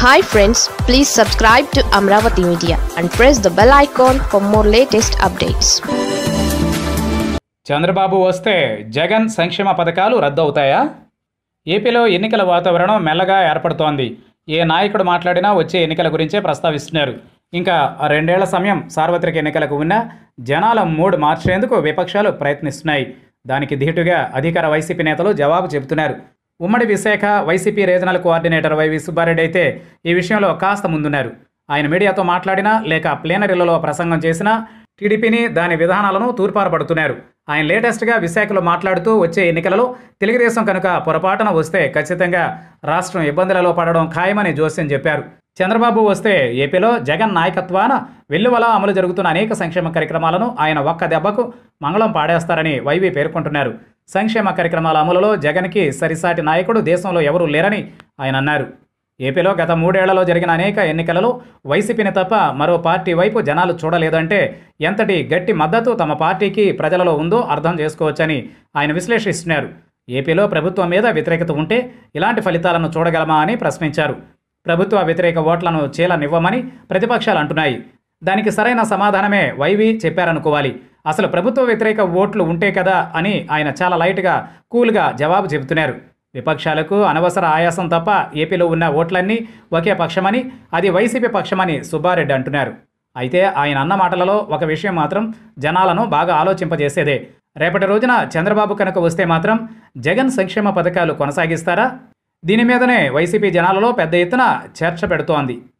hi friends please subscribe to Amaravati media and press the bell icon for more latest updates Chandrababu వస్తే జగన్ సంక్షేమ పథకాలు రద్దు అవుతాయా ఏపీలో ఎన్నికల వాతావరణం మెల్లగా ఏర్పడుతోంది ఏ నాయకుడు మాట్లాడినా వచ్చే ఎన్నికల గురించే ప్రస్తావిస్తున్నారు ఇంకా రెండేళ్ల సమయం సార్వత్రిక ఎన్నికలకు ఉన్న జనాల మూడ్ మార్చేందుకు విపక్షాలు ప్రయత్నిస్తున్నాయి దానికి ధీటుగా అధికార వైసీపీ నేతలు జవాబు చెబుతున్నారు ఉమ్మడి Visakha YCP regional coordinator YV Subbareddy అయితే ఈ విషయంలో కాస్త ముందున్నారు ఆయన మీడియాతో మాట్లాడినా లేక ప్లేనరీలలో ప్రసంగం చేసినా టీడీపీని దాని విధానాలను తూర్పారపడుతున్నారు ఆయన లేటెస్ట్గా విశాఖలో మాట్లాడుతూ వచ్చే ఎన్నికలలో తెలుగుదేశం కనుక పొరపాటున వస్తే ఖచ్చితంగా రాష్ట్రం ఇబ్బందులలో పడడం ఖాయమని జోస్యం చెప్పారు చంద్రబాబు వస్తే ఏపీలో జగన్ నాయకత్వాన వెల్లువల అమలు జరుగుతున్న అనేక సంక్షేమ కార్యక్రమాలను ఆయన ఒక్క దెబ్బకు మంగళం పాడేస్తారని వైవి పేర్కొంటున్నారు సంక్షేమ కార్యక్రమాల అమలులో జగన్కి సరిసాటి నాయకుడు దేశంలో ఎవరూ లేరని ఆయన అన్నారు ఏపీలో గత మూడేళ్లలో జరిగిన అనేక ఎన్నికలలో వైసీపీని తప్ప మరో పార్టీ వైపు జనాలు చూడలేదంటే ఎంతటి గట్టి మద్దతు తమ పార్టీకి ప్రజలలో ఉందో అర్థం చేసుకోవచ్చని ఆయన విశ్లేషిస్తున్నారు ఏపీలో ప్రభుత్వం మీద వ్యతిరేకత ఉంటే ఇలాంటి ఫలితాలను చూడగలమా అని ప్రశ్నించారు ప్రభుత్వ వ్యతిరేక ఓట్లను చీలనివ్వమని ప్రతిపక్షాలు అంటున్నాయి దానికి సరైన సమాధానమే వైవి చెప్పారనుకోవాలి అసలు ప్రభుత్వ వ్యతిరేక ఓట్లు ఉంటే కదా అని ఆయన చాలా లైట్గా కూల్గా జవాబు చెబుతున్నారు విపక్షాలకు అనవసర ఆయాసం తప్ప ఏపీలో ఉన్న ఓట్లన్నీ ఒకే పక్షమని అది వైసీపీ పక్షమని సుబ్బారెడ్డి అంటున్నారు అయితే ఆయన అన్న మాటలలో ఒక విషయం మాత్రం జనాలను బాగా ఆలోచింపజేసేదే రేపటి రోజున చంద్రబాబు కనుక వస్తే మాత్రం జగన్ సంక్షేమ పథకాలు కొనసాగిస్తారా దీని మీదనే వైసీపీ జనాలలో పెద్ద ఎత్తున చర్చ పెడుతోంది